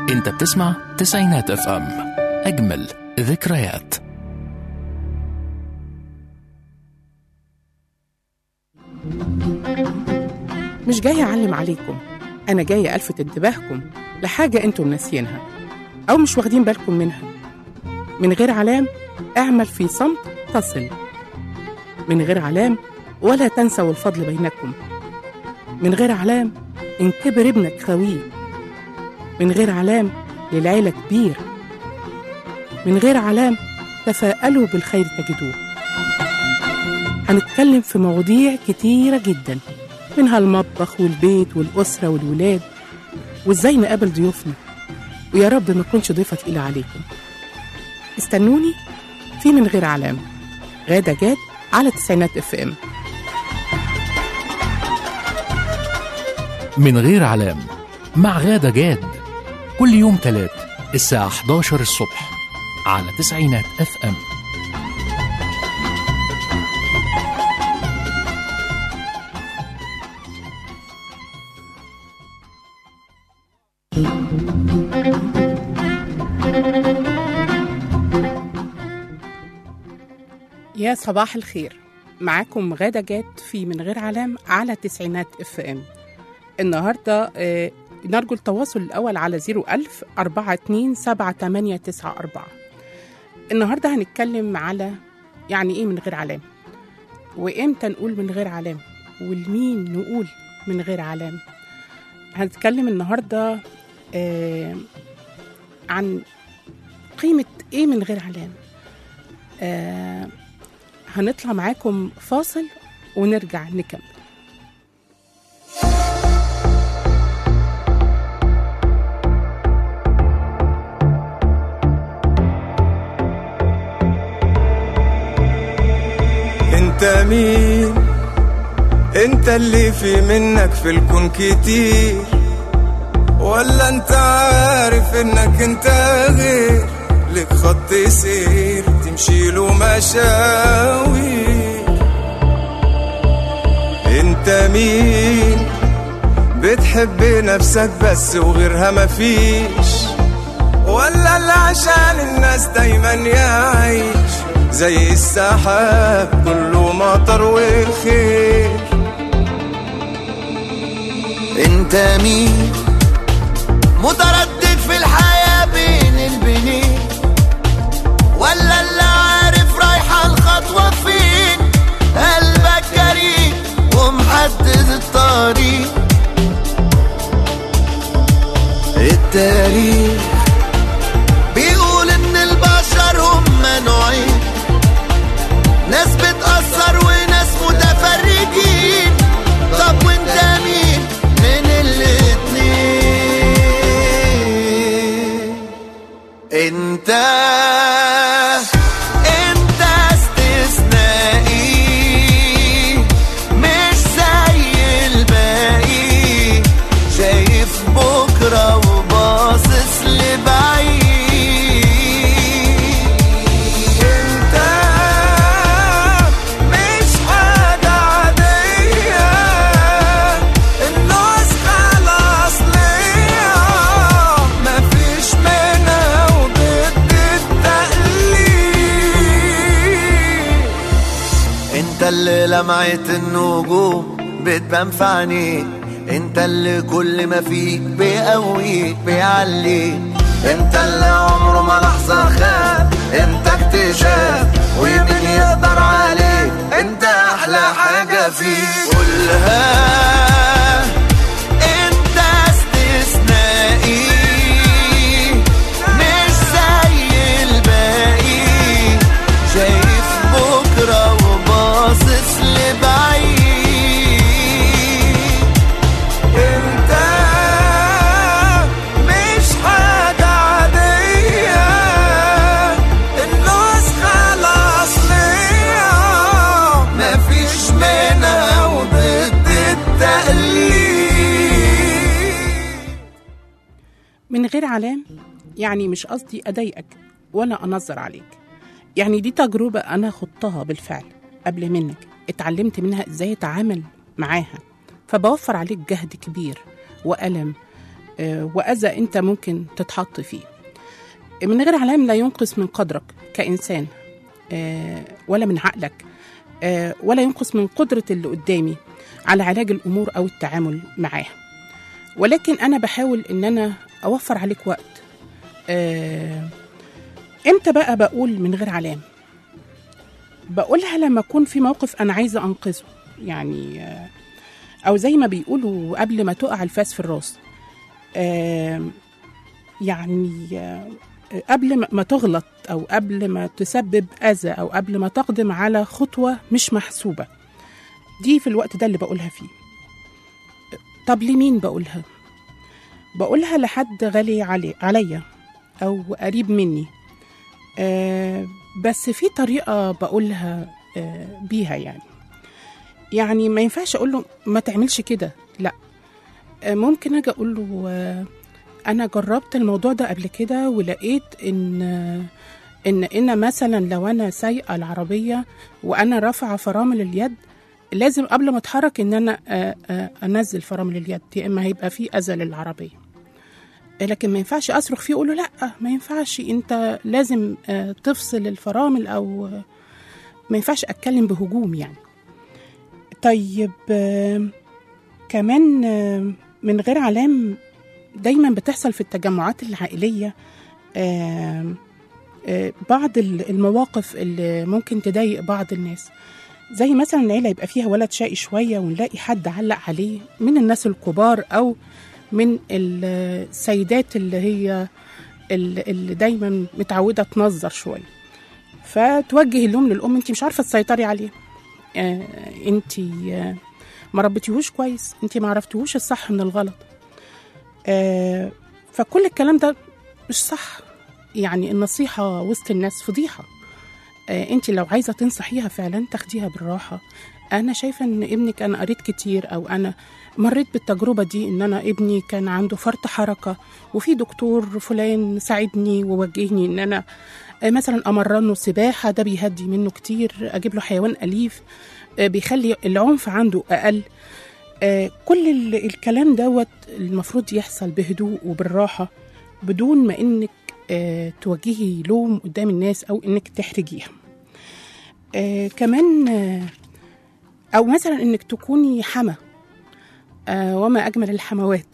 انت بتسمع تسعينات اف ام اجمل ذكريات مش جاية أعلم عليكم أنا جاية ألفت انتباهكم لحاجة أنتم ناسيينها أو مش واخدين بالكم منها من غير علام اعمل في صمت تصل من غير علام ولا تنسوا الفضل بينكم من غير علام إن كبر ابنك خويه من غير علام للعيلة كبير من غير علام تفاءلوا بالخير تجدوه هنتكلم في مواضيع كتيرة جدا منها المطبخ والبيت والأسرة والولاد وإزاي نقابل ضيوفنا ويا رب ما تكونش ضيفة تقيلة عليكم استنوني في من غير علام غادة جاد على تسعينات اف ام من غير علام مع غادة جاد كل يوم تلات الساعة 11 الصبح على تسعينات اف ام يا صباح الخير معاكم غادة جاد في من غير علام على تسعينات اف ام النهاردة آه، نرجو التواصل الأول على 01000 42 7894 النهاردة هنتكلم على يعني إيه من غير علام وإمتى نقول من غير علام والمين نقول من غير علام هنتكلم النهاردة آه، عن قيمة إيه من غير علام آه، هنطلع معاكم فاصل ونرجع نكمل انت مين انت اللي في منك في الكون كتير ولا انت عارف انك انت غير لك خط سير تمشي له مشاوي انت مين بتحب نفسك بس وغيرها مفيش ولا اللي عشان الناس دايما يعيش زي السحاب كله مطر وخير انت مين متردد في الحياة بين البنين ولا اللي عارف رايحة الخطوة فين قلبك جريء ومحدد الطريق التاريخ بيقول ان البشر هم نوعين ناس بتأثر وناس متفرجين طب وانت مين من الاتنين انت انت استثنائي مش زي الباقي شايف بكرة وباصص لبعيد انت مش حاجة عادية النسخة الأصلية مفيش منها وضد التقليد انت اللي لمعت النجوم بتبان في عينيك انت اللي كل ما فيك بيقويك بيعليك انت اللي عمره ما لحظة خاب انت اكتشاف ومين يقدر عليك انت احلى حاجة فيك قولها انت استثنائي مش زي الباقي شايف بكرة وباصص لبعيد انت مش حاجة عادية النسخة الأصلية مفيش منها وضد التقليد من غير علام يعني مش قصدي أضايقك ولا أنظر عليك يعني دي تجربة أنا خضتها بالفعل قبل منك اتعلمت منها إزاي أتعامل معاها فبوفر عليك جهد كبير وألم آه، وأذى أنت ممكن تتحط فيه من غير علام لا ينقص من قدرك كإنسان آه، ولا من عقلك آه، ولا ينقص من قدرة اللي قدامي على علاج الأمور أو التعامل معاها ولكن أنا بحاول إن أنا أوفر عليك وقت آه، إمتى بقى بقول من غير علام بقولها لما أكون في موقف أنا عايزة أنقذه يعني آه، أو زي ما بيقولوا قبل ما تقع الفاس في الراس آه، يعني آه، قبل ما- ما تغلط أو قبل ما تسبب أذى أو قبل ما تقدم على خطوة مش محسوبة دي في الوقت ده اللي بقولها فيه طب لمين بقولها بقولها لحد غالي علي عليا أو قريب مني آه بس في طريقة بقولها آه بيها يعني يعني ما ينفعش أقول له ما تعملش كده لا آه ممكن أجي أقول له آه أنا جربت الموضوع ده قبل كده ولقيت إن آه إن إن مثلا لو أنا سايقة العربية وأنا رافعة فرامل اليد لازم قبل ما اتحرك ان انا آه، آه، انزل فرامل اليد يا اما هيبقى في اذى للعربيه لكن ما ينفعش اصرخ فيه اقول له لا ما ينفعش انت لازم آه، تفصل الفرامل او آه، ما ينفعش اتكلم بهجوم يعني طيب آه، كمان آه، من غير علام دايما بتحصل في التجمعات العائليه آه، آه، بعض ال- المواقف اللي ممكن تضايق بعض الناس زي مثلا العيلة يبقى فيها ولد شقي شوية ونلاقي حد علق عليه من الناس الكبار أو من السيدات اللي هي ال- اللي دايما متعودة تنظر شوية فتوجه اللوم للأم انت مش عارفة تسيطري عليه آه انت آه ما ربيتيهوش كويس انت ما عرفتيهوش الصح من الغلط آه فكل الكلام ده مش صح يعني النصيحة وسط الناس فضيحة آه، انت لو عايزه تنصحيها فعلا تاخديها بالراحه انا شايفه ان ابنك انا قريت كتير او انا مريت بالتجربه دي ان انا ابني كان عنده فرط حركه وفي دكتور فلان ساعدني ووجهني ان انا آه، مثلا امرنه سباحه ده بيهدي منه كتير اجيب له حيوان اليف آه، بيخلي العنف عنده اقل آه، كل ال- الكلام دوت المفروض يحصل بهدوء وبالراحه بدون ما انك آه، توجهي لوم قدام الناس او انك تحرجيها آه كمان آه او مثلا انك تكوني حما آه وما اجمل الحموات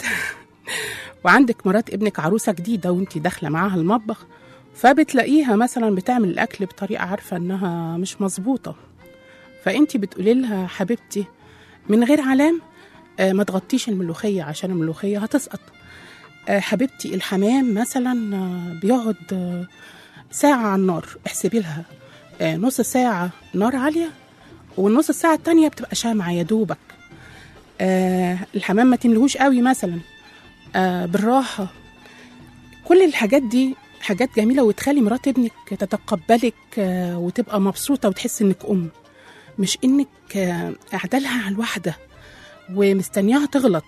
وعندك مرات ابنك عروسه جديده وانت داخله معاها المطبخ فبتلاقيها مثلا بتعمل الاكل بطريقه عارفه انها مش مظبوطه فانت بتقولي لها حبيبتي من غير علام آه ما تغطيش الملوخيه عشان الملوخيه هتسقط آه حبيبتي الحمام مثلا آه بيقعد آه ساعه على النار احسبي لها آه، نص ساعة نار عالية والنص الساعة التانية بتبقى شامعة يا دوبك آه الحمام ما تملهوش قوي مثلا آه بالراحة كل الحاجات دي حاجات جميلة وتخلي مرات ابنك تتقبلك آه وتبقى مبسوطة وتحس انك أم مش انك آه قاعدة لها على الواحدة ومستنياها تغلط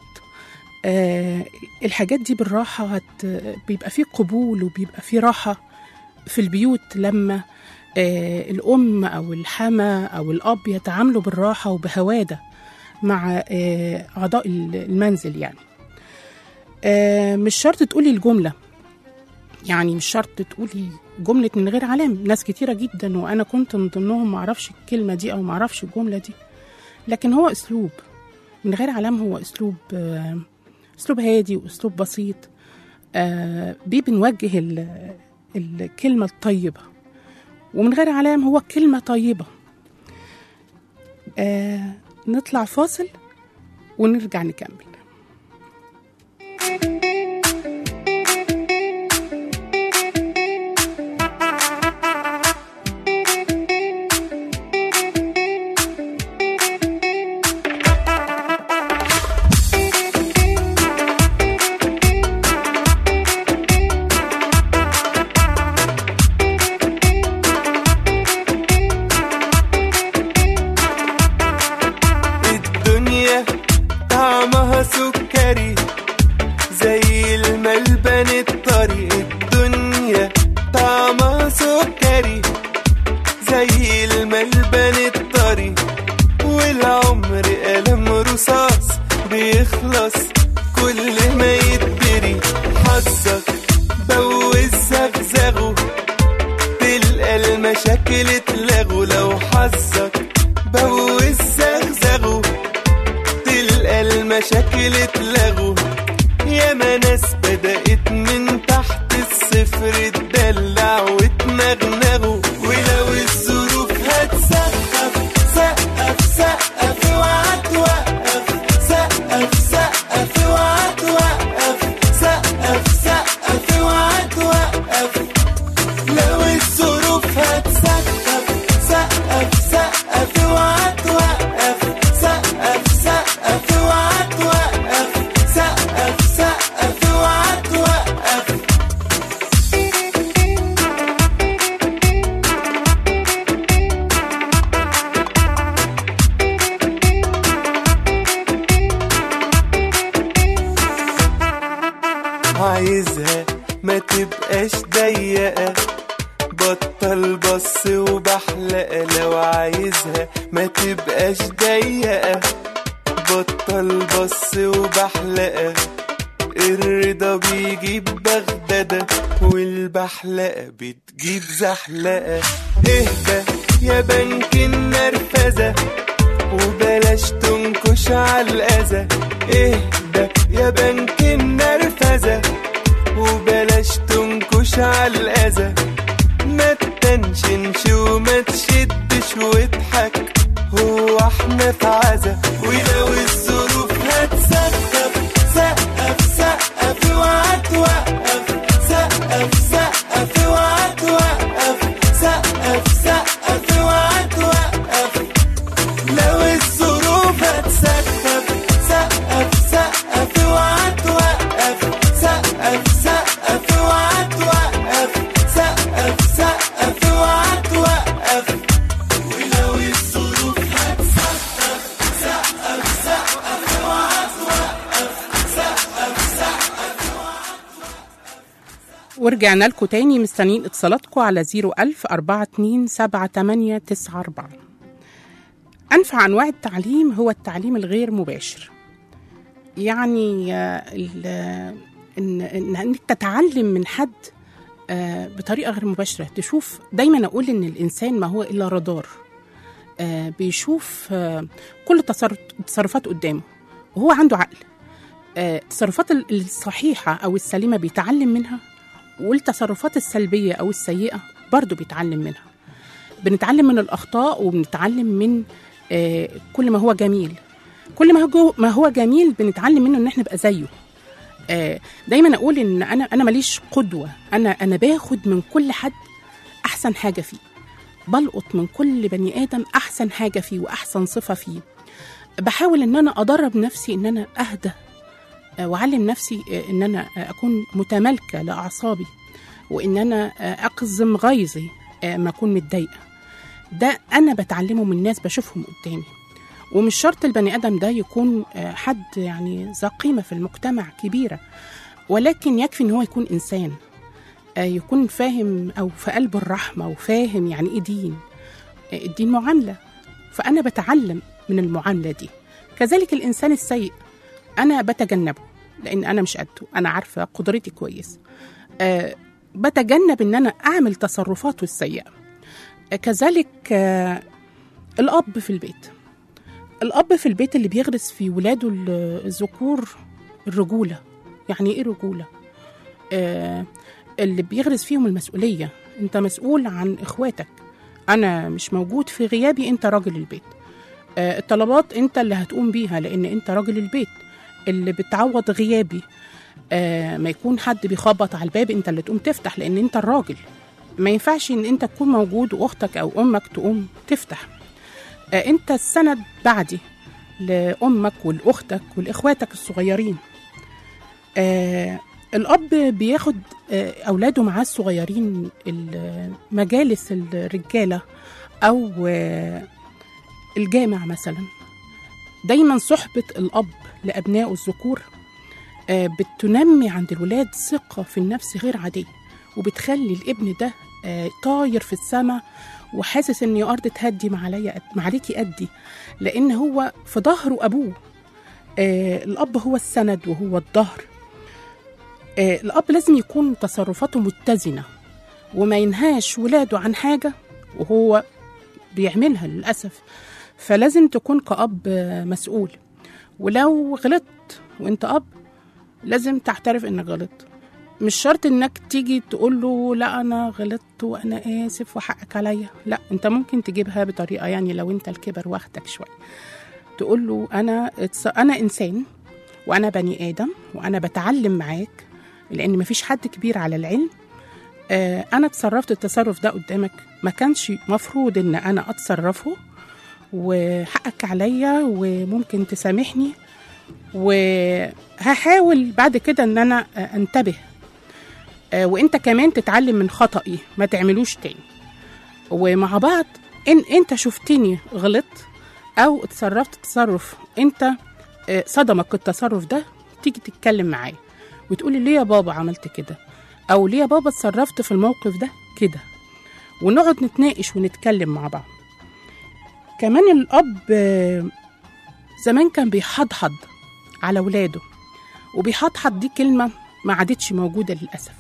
آه الحاجات دي بالراحة هت بيبقى فيه قبول وبيبقى فيه راحة في البيوت لما آه، الأم أو الحما أو الأب يتعاملوا بالراحة وبهوادة مع آه، أعضاء المنزل يعني آه، مش شرط تقولي الجملة يعني مش شرط تقولي جملة من غير علام ناس كتيرة جدا وأنا كنت من ضمنهم معرفش الكلمة دي أو معرفش الجملة دي لكن هو أسلوب من غير علام هو أسلوب آه، أسلوب هادي وأسلوب بسيط آه، بيه بنوجه ال- الكلمة الطيبة ومن غير علام هو كلمة طيبة آه نطلع فاصل ونرجع نكمل الدنيا طعمها سكري زي الملبن الطري الدنيا طعمها سكري زي الملبن الطري والعمر قلم رصاص بيخلص كل ما يتدري حظك بوز زغزغه تلقى المشاكل اتلغوا لو حظك بوز زغزغه تلقى المشاكل اتلغوا ياما ناس بدأت من تحت الصفر تدلع وتنغنغوا ولو الظروف هتسقف سقف سقف اوعى توقف سقف سقف اوعى توقف سقف سقف اوعى توقف لو الظروف هتسقف سقف سقف اوعى توقف سقف سقف اوعى توقف سقف سقف اوعى توقف عايزها ما تبقاش ضيقة بطل بص وبحلقة لو عايزها ما تبقاش ضيقة بطل بص وبحلقة الرضا بيجيب بغدادة والبحلقة بتجيب زحلقة اهدى يا بنك النرفزة وبلاش تنكش على الأذى اهدى يا بنك النرفزة وبلاش تنكش على الأذى ما تتنشنش وما تشدش واضحك هو احنا في عزا ولو الظروف هتسقف سقف سقف اوعى توقف سقف سقف اوعى توقف سقف سقف اوعى توقف لو الظروف هتسقف سقف سقف اوعى توقف سقف سقف اوعى توقف سقف سقف اوعى توقف ولو الظروف هتسقف سقف سقف اوعى توقف سقف سقف ورجعنا لكم تاني مستنيين اتصالاتكم على 01000 427 أنفع أنواع التعليم هو التعليم الغير مباشر يعني آه، ال- آه، إن إن إنك تتعلم من حد آه، بطريقة غير مباشرة تشوف دايما أقول إن الإنسان ما هو إلا رادار آه، بيشوف آه، كل تصرف تصرفات قدامه وهو عنده عقل آه، التصرفات ال- الصحيحة أو السليمة بيتعلم منها والتصرفات السلبية أو السيئة برضو بيتعلم منها بنتعلم من الأخطاء وبنتعلم من آه، كل ما هو جميل كل ما هو جو- ما هو جميل بنتعلم منه ان احنا نبقى زيه آه، دايما اقول ان انا انا ماليش قدوه انا انا باخد من كل حد احسن حاجه فيه بلقط من كل بني ادم احسن حاجه فيه واحسن صفه فيه بحاول ان انا ادرب نفسي ان انا اهدى آه، واعلم نفسي آه، ان انا آه، اكون متمالكه لاعصابي وان انا آه، اقزم غيظي آه، ما اكون متضايقه ده انا بتعلمه من ناس بشوفهم قدامي ومش شرط البني ادم ده يكون آه، حد يعني ذا قيمه في المجتمع كبيره ولكن يكفي ان هو يكون انسان آه، يكون فاهم او في قلبه الرحمه وفاهم يعني ايه دين آه، الدين معامله فانا بتعلم من المعامله دي كذلك الانسان السيء انا بتجنبه لان انا مش قده انا عارفه قدرتي كويس آه، بتجنب ان انا اعمل تصرفاته السيئه آه، كذلك آه، الاب في البيت الاب في البيت اللي بيغرس في ولاده ال- الذكور الرجوله يعني ايه رجوله آه اللي بيغرس فيهم المسؤوليه انت مسؤول عن اخواتك انا مش موجود في غيابي انت راجل البيت آه الطلبات انت اللي هتقوم بيها لان انت راجل البيت اللي بتعوض غيابي آه ما يكون حد بيخبط على الباب انت اللي تقوم تفتح لان انت الراجل ما ينفعش ان انت تكون موجود واختك او امك تقوم تفتح آه، انت السند بعدي لامك ولاختك ولاخواتك الصغيرين آه الاب بياخد آه اولاده معاه الصغيرين ال- مجالس الرجاله او آه الجامع مثلا دايما صحبه الاب لابنائه الذكور آه بتنمي عند الولاد ثقه في النفس غير عاديه وبتخلي الابن ده آه طاير في السماء وحاسس ان يا ارض تهدي ما عليا ما عليكي قدي لان هو في ظهره ابوه آه الاب هو السند وهو الظهر آه الاب لازم يكون تصرفاته متزنه وما ينهاش ولاده عن حاجه وهو بيعملها للاسف فلازم تكون كأب آه، مسؤول ولو غلطت وانت اب لازم تعترف انك غلطت مش شرط انك تيجي تقول له لا انا غلطت وانا اسف وحقك عليا لا انت ممكن تجيبها بطريقه يعني لو انت الكبر واخدك شويه تقول له انا اتص- انا انسان وانا بني ادم وانا بتعلم معاك لان مفيش حد كبير على العلم آه، انا اتصرفت التصرف ده قدامك ما كانش مفروض ان انا اتصرفه وحقك عليا وممكن تسامحني وهحاول بعد كده ان انا آه، انتبه آه، وانت كمان تتعلم من خطأي ما تعملوش تاني ومع بعض ان انت شفتني غلط او اتصرفت تصرف انت آه، صدمك التصرف ده تيجي تتكلم معايا وتقولي ليه يا بابا عملت كده او ليه يا بابا اتصرفت في الموقف ده كده ونقعد نتناقش ونتكلم مع بعض كمان الاب آه، زمان كان بيحضحض على ولاده وبيحضحض دي كلمه ما عادتش موجوده للاسف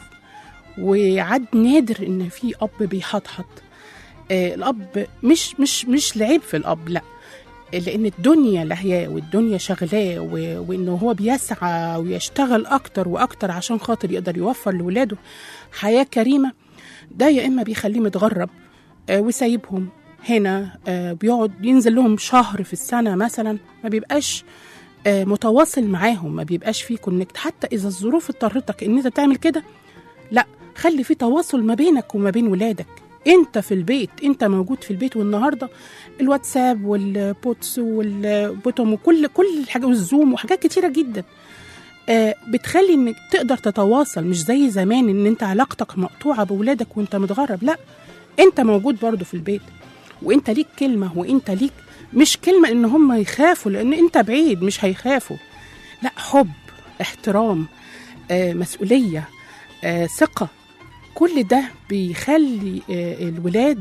وعاد نادر ان في اب بيحضحض آه الاب مش مش مش لعيب في الاب لا لان الدنيا لهياه والدنيا شغلاه و- وانه هو بيسعى ويشتغل اكتر واكتر عشان خاطر يقدر يوفر لاولاده حياه كريمه ده يا اما بيخليه متغرب آه وسايبهم هنا آه بيقعد ينزل لهم شهر في السنه مثلا ما بيبقاش آه متواصل معاهم ما بيبقاش فيه كونكت حتى اذا الظروف اضطرتك ان انت تعمل كده لا خلي في تواصل ما بينك وما بين ولادك انت في البيت انت موجود في البيت والنهارده الواتساب والبوتس والبوتوم وكل كل الحاجات والزوم وحاجات كتيره جدا آه بتخلي انك تقدر تتواصل مش زي زمان ان انت علاقتك مقطوعه بولادك وانت متغرب لا انت موجود برضو في البيت وانت ليك كلمه وانت ليك مش كلمه ان هم يخافوا لان انت بعيد مش هيخافوا لا حب احترام آه مسؤوليه آه ثقه كل ده بيخلي آه الولاد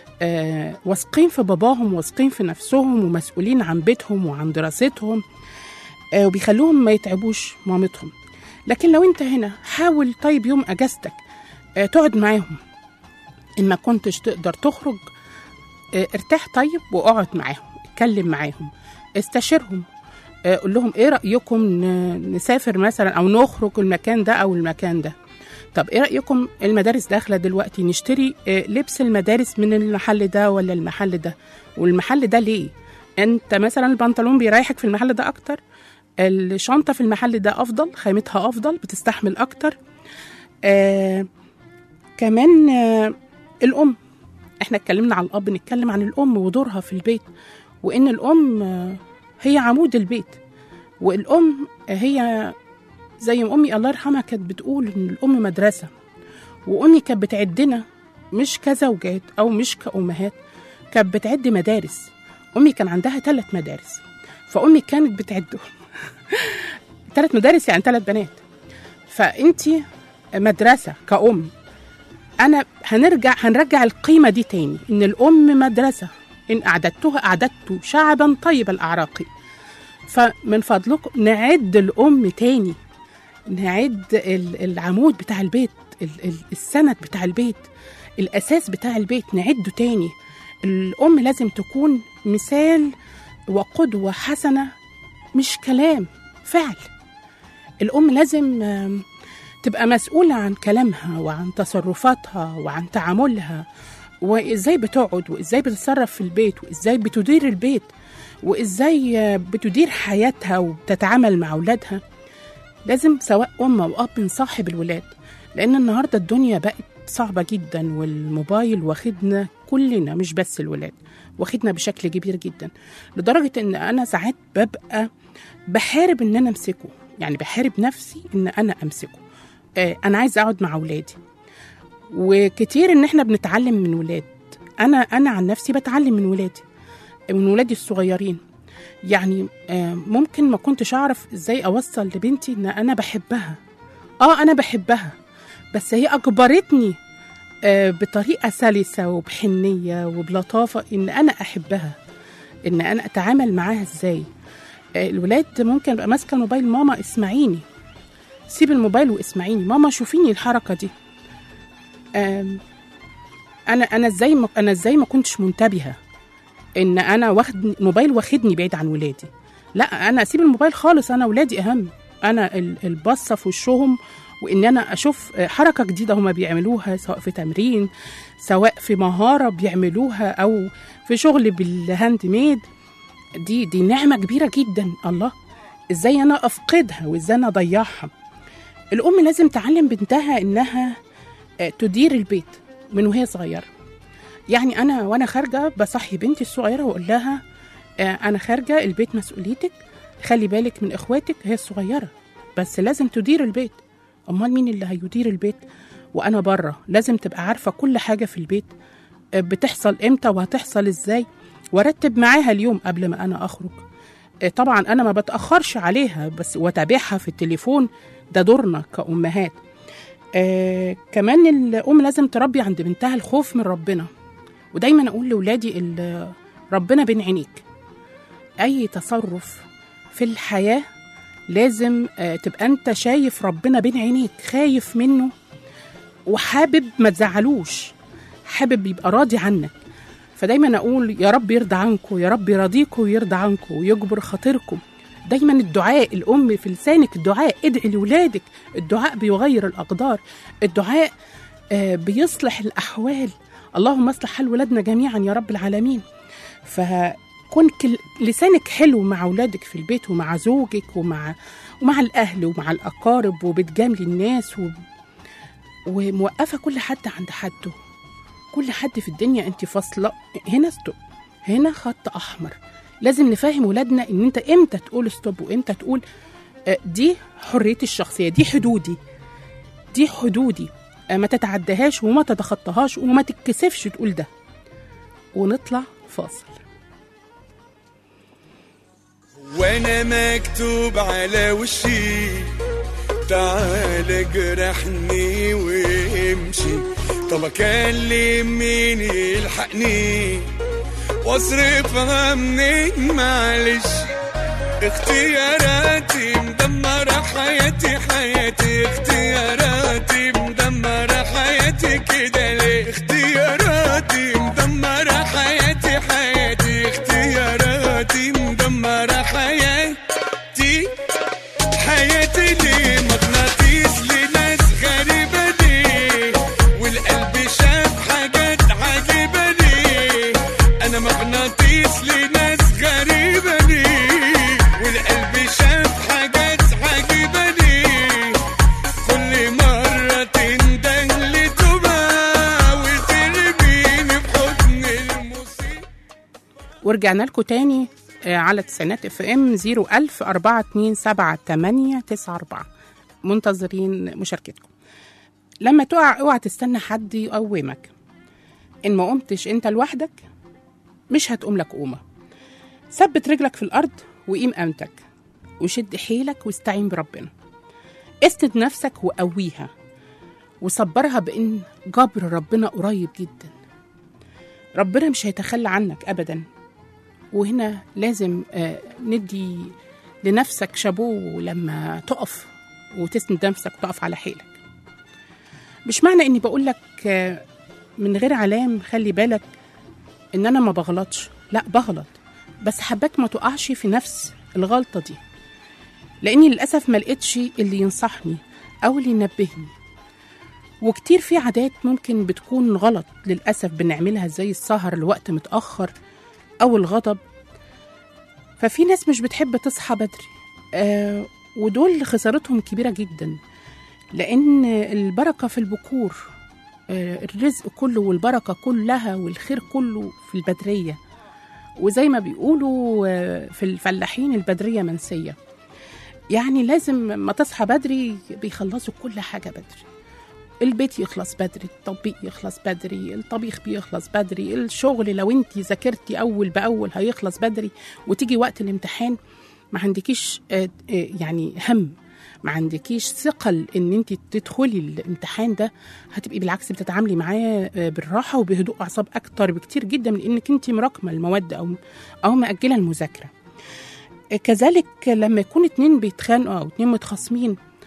آه واثقين في باباهم واثقين في نفسهم ومسؤولين عن بيتهم وعن دراستهم آه وبيخلوهم ما يتعبوش مامتهم لكن لو انت هنا حاول طيب يوم اجازتك آه تقعد معاهم ان ما كنتش تقدر تخرج آه ارتاح طيب واقعد معاهم اتكلم معاهم استشيرهم آه قول لهم ايه رايكم ن- نسافر مثلا او نخرج المكان ده او المكان ده طب ايه رايكم المدارس داخله دلوقتي نشتري آه، لبس المدارس من المحل ده ولا المحل ده والمحل ده ليه انت مثلا البنطلون بيريحك في المحل ده اكتر الشنطه في المحل ده افضل خامتها افضل بتستحمل اكتر آه كمان آه الام احنا اتكلمنا عن الاب نتكلم عن الام ودورها في البيت وان الام آه، هي عمود البيت والام هي زي ما امي الله يرحمها كانت بتقول ان الام مدرسه وامي كانت بتعدنا مش كزوجات او مش كامهات كانت بتعد مدارس امي كان عندها ثلاث مدارس فامي كانت بتعدهم ثلاث مدارس يعني ثلاث بنات فانتي مدرسه كأم انا هنرجع هنرجع القيمه دي تاني ان الام مدرسه ان اعددتها اعددت شعبا طيب الاعراق فمن فضلكم نعد الام تاني نعد ال- العمود بتاع البيت ال- ال- السند بتاع البيت الاساس بتاع البيت نعده تاني الام لازم تكون مثال وقدوه حسنه مش كلام فعل الام لازم آم، تبقى مسؤوله عن كلامها وعن تصرفاتها وعن تعاملها وازاي بتقعد وازاي بتتصرف في البيت وازاي بتدير البيت وازاي آه، بتدير حياتها وبتتعامل مع اولادها لازم سواء ام او اب نصاحب الولاد لان النهارده الدنيا بقت صعبه جدا والموبايل واخدنا كلنا مش بس الولاد واخدنا بشكل كبير جدا لدرجه ان انا ساعات ببقى بحارب ان انا امسكه يعني بحارب نفسي ان انا امسكه آه انا عايزه اقعد مع اولادي وكتير ان احنا بنتعلم من ولاد انا انا عن نفسي بتعلم من ولادي من ولادي الصغيرين يعني آه، ممكن ما كنتش اعرف ازاي اوصل لبنتي ان انا بحبها اه انا بحبها بس هي اجبرتني آه، بطريقه سلسه وبحنيه وبلطافه ان انا احبها ان انا اتعامل معاها ازاي آه، الولاد ممكن ابقى ماسكه الموبايل ماما اسمعيني سيب الموبايل واسمعيني ماما شوفيني الحركه دي آم، انا انا ازاي ما انا ازاي ما كنتش منتبهه ان انا واخد الموبايل واخدني بعيد عن ولادي لا انا اسيب الموبايل خالص انا ولادي اهم انا ال- البصه في وشهم وان انا اشوف آه، حركه جديده هما بيعملوها سواء في تمرين سواء في مهاره بيعملوها او في شغل بالهاند ميد دي دي نعمه كبيره جدا الله ازاي انا افقدها وازاي انا اضيعها الام لازم تعلم بنتها انها آه، تدير البيت من وهي صغيره يعني انا وانا خارجه بصحي بنتي الصغيره واقول لها آه، انا خارجه البيت مسؤوليتك خلي بالك من اخواتك هي الصغيره بس لازم تدير البيت امال مين اللي هيدير البيت وانا بره لازم تبقى عارفه كل حاجه في البيت آه، بتحصل امتى وهتحصل ازاي وارتب معاها اليوم قبل ما انا اخرج آه، طبعا انا ما بتاخرش عليها بس واتابعها في التليفون ده دورنا كامهات آه كمان الام لازم تربي عند بنتها الخوف من ربنا ودايما اقول لاولادي ال- ربنا بين عينيك اي تصرف في الحياه لازم آه تبقى انت شايف ربنا بين عينيك خايف منه وحابب ما تزعلوش حابب يبقى راضي عنك فدايما اقول يا رب يرضى عنكم يا رب يرضيكم ويرضى عنكم ويجبر خاطركم دايما الدعاء الام في لسانك الدعاء ادعي لاولادك الدعاء بيغير الاقدار الدعاء آه، بيصلح الاحوال اللهم اصلح حال ولادنا جميعا يا رب العالمين فكون كل- لسانك حلو مع اولادك في البيت ومع زوجك ومع ومع الاهل ومع الاقارب وبتجاملي الناس و... وموقفه كل حد عند حده كل حد في الدنيا انت فاصله هنا ستوب هنا خط احمر لازم نفهم ولادنا ان انت امتى تقول ستوب وامتى تقول آه، دي حريتي الشخصيه دي حدودي دي حدودي آه، ما تتعدهاش وما تتخطاهاش وما تتكسفش تقول ده ونطلع فاصل وانا مكتوب على وشي تعال اجرحني وامشي طب اكلم مين يلحقني واصرفها منين معلش اختياراتي مدمرة حياتي حياتي اختياراتي مدمرة حياتي كده ليه اختياراتي مدمرة حياتي حياتي اختياراتي مدمرة حياتي حياتي ليه مغناطيس لناس غريبة ليه والقلب شاف حاجات عجيبة ليه أنا مغناطيس لناس غريبة ليه والقلب شاف حاجات عجيبة ليه كل مرة تندن لتوبة وترميني في حضن المصيبة ورجعنا لكم تاني آه، على تسعينات اف ام 01000 427 منتظرين مشاركتكم لما تقع اوعى تستنى حد يقومك ان ما قمتش انت لوحدك مش هتقوم لك قومه ثبت رجلك في الارض وقيم قامتك وشد حيلك واستعين بربنا اسند نفسك وقويها وصبرها بان جبر ربنا قريب جدا ربنا مش هيتخلى عنك ابدا وهنا لازم آه، ندي لنفسك شابوه لما تقف وتسند نفسك وتقف على حيلك مش معنى اني بقول لك آه، من غير علام خلي بالك ان انا ما بغلطش لا بغلط بس حباك ما تقعش في نفس الغلطه دي لاني للاسف ما لقيتش اللي ينصحني او اللي ينبهني وكتير في عادات ممكن بتكون غلط للأسف بنعملها زي السهر لوقت متأخر أو الغضب ففي ناس مش بتحب تصحى بدري آه ودول خسارتهم كبيرة جدا لأن البركة في البكور آه الرزق كله والبركة كلها والخير كله في البدرية وزي ما بيقولوا آه في الفلاحين البدرية منسية يعني لازم ما تصحى بدري بيخلصوا كل حاجة بدري البيت يخلص بدري التطبيق يخلص بدري الطبيخ بيخلص بدري الشغل لو انت ذاكرتي اول باول هيخلص بدري وتيجي وقت الامتحان ما عندكيش آه، آه، يعني هم ما عندكيش ثقل ان انت تدخلي الامتحان ده هتبقي بالعكس بتتعاملي معاه آه، بالراحه وبهدوء اعصاب اكتر بكتير جدا من انك انت مراكمه المواد او او مأجله المذاكره آه، كذلك لما يكون اتنين بيتخانقوا او اتنين متخاصمين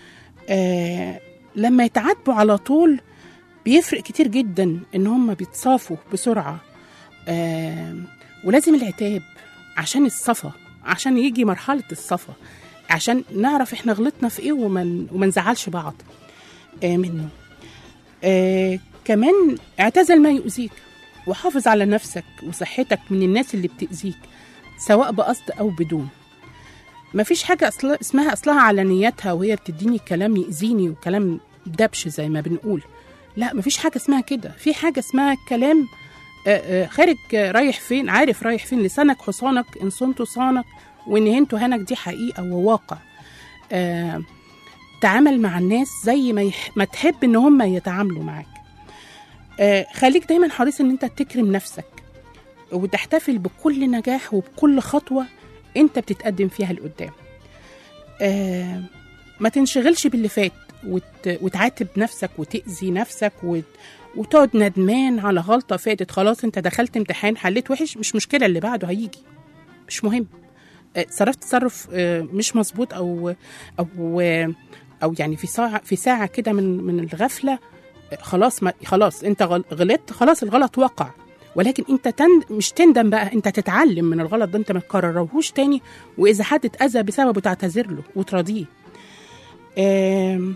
آه لما يتعاتبوا على طول بيفرق كتير جدا ان هم بيتصافوا بسرعه آه ولازم العتاب عشان الصفا عشان يجي مرحله الصفا عشان نعرف احنا غلطنا في ايه وما وما نزعلش بعض آه منه آه كمان اعتزل ما يؤذيك وحافظ على نفسك وصحتك من الناس اللي بتأذيك سواء بقصد أو بدون مفيش حاجة أصلا اسمها أصلها علانيتها وهي بتديني كلام يأذيني وكلام دبش زي ما بنقول لا مفيش حاجة اسمها كده في حاجة اسمها كلام آه، آه، خارج آه، رايح فين عارف رايح فين لسانك حصانك إن صنت صانك وإن هنتوا هنك دي حقيقة وواقع آه، تعامل مع الناس زي ما, يح... ما تحب إن هم يتعاملوا معاك آه، خليك دايما حريص ان انت تكرم نفسك وتحتفل بكل نجاح وبكل خطوة انت بتتقدم فيها لقدام آه، ما تنشغلش باللي فات وت... وتعاتب نفسك وتأذي نفسك وت... وتقعد ندمان على غلطة فاتت خلاص انت دخلت امتحان حليت وحش مش مشكلة اللي بعده هيجي مش مهم آه، صرفت تصرف آه، مش مظبوط او او او يعني في ساعة في ساعة كده من من الغفلة خلاص ما خلاص انت غل- غلطت خلاص الغلط وقع ولكن انت تند مش تندم بقى انت تتعلم من الغلط ده انت ما تكررهوش تاني واذا حد اتاذى بسببه تعتذر له وتراضيه آم،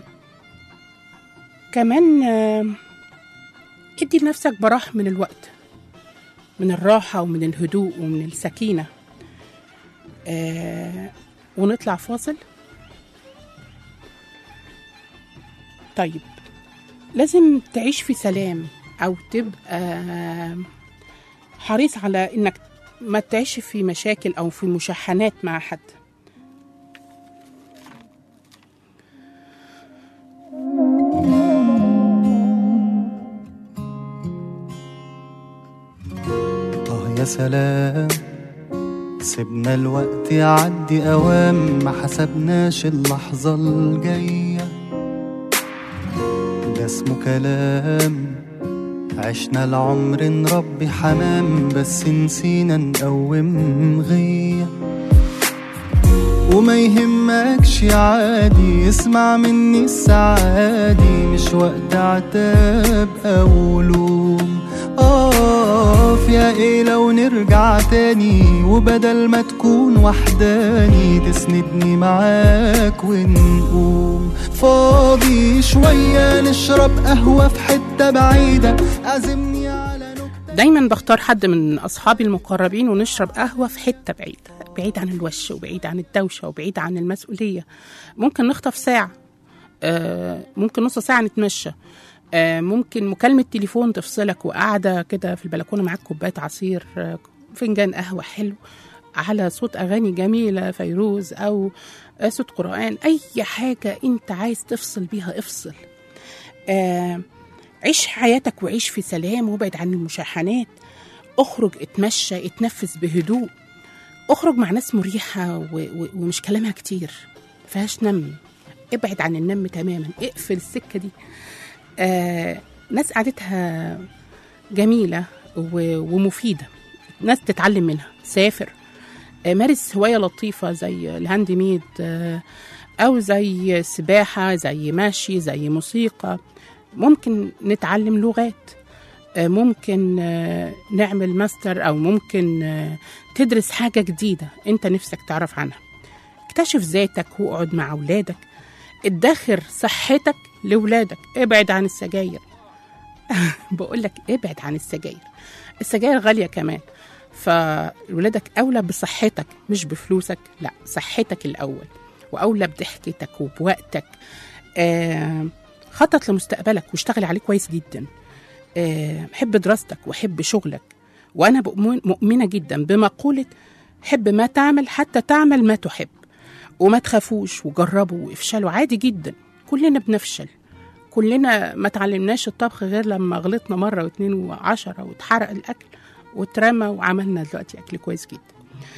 كمان آم، ادي لنفسك براح من الوقت من الراحة ومن الهدوء ومن السكينة آه، ونطلع فاصل طيب لازم تعيش في سلام او تبقى حريص على انك ما تعيش في مشاكل او في مشاحنات مع حد آه يا سلام سيبنا الوقت يعدي أوام ما حسبناش اللحظة الجاية ده اسمه كلام عشنا العمر نربي حمام بس نسينا نقوم غيه وما يهمكش عادي اسمع مني السعادي مش وقت عتاب او لوم اقف يا ايه لو نرجع تاني وبدل ما تكون وحداني تسندني معاك ونقوم فاضي شوية نشرب قهوة في حتة بعيدة عزمني على نكتة دايما بختار حد من اصحابي المقربين ونشرب قهوه في حته بعيده بعيد عن الوش وبعيد عن الدوشه وبعيد عن المسؤوليه ممكن نخطف ساعه آه، ممكن نص ساعه نتمشى آه، ممكن مكالمه تليفون تفصلك وقاعده كده في البلكونه معاك كوبايه عصير آه، فنجان قهوه حلو على صوت اغاني جميله فيروز او آه، صوت قران اي حاجه انت عايز تفصل بيها افصل آه عيش حياتك وعيش في سلام وابعد عن المشاحنات اخرج اتمشى اتنفس بهدوء اخرج مع ناس مريحة و... و... ومش كلامها كتير فيهاش نم ابعد عن النم تماما اقفل السكة دي آه ناس قعدتها جميلة و... ومفيدة ناس تتعلم منها سافر آه مارس هواية لطيفة زي الهاند ميد آه أو زي سباحة زي مشي زي موسيقى ممكن نتعلم لغات آه، ممكن آه، نعمل ماستر او ممكن آه، تدرس حاجه جديده انت نفسك تعرف عنها اكتشف ذاتك واقعد مع اولادك ادخر صحتك لاولادك ابعد عن السجاير بقول لك ابعد عن السجاير السجاير غاليه كمان فولادك اولى بصحتك مش بفلوسك لا صحتك الاول واولى بضحكتك وبوقتك آه خطط لمستقبلك واشتغل عليه كويس جدا آه، حب دراستك وحب شغلك وانا بؤمن- مؤمنه جدا بمقوله حب ما تعمل حتى تعمل ما تحب وما تخافوش وجربوا وافشلوا عادي جدا كلنا بنفشل كلنا ما تعلمناش الطبخ غير لما غلطنا مره واتنين وعشرة واتحرق الاكل واترمى وعملنا دلوقتي اكل كويس جدا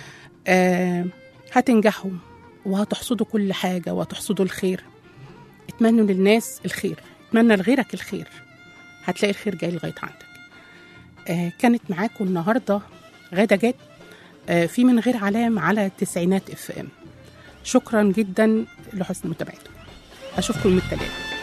آه هتنجحوا وهتحصدوا كل حاجه وهتحصدوا الخير اتمنوا للناس الخير اتمنى لغيرك الخير هتلاقي الخير جاي لغايه عندك آه كانت معاكم النهارده غاده جت آه في من غير علام على تسعينات اف ام شكرا جدا لحسن متابعتكم اشوفكم يوم التلات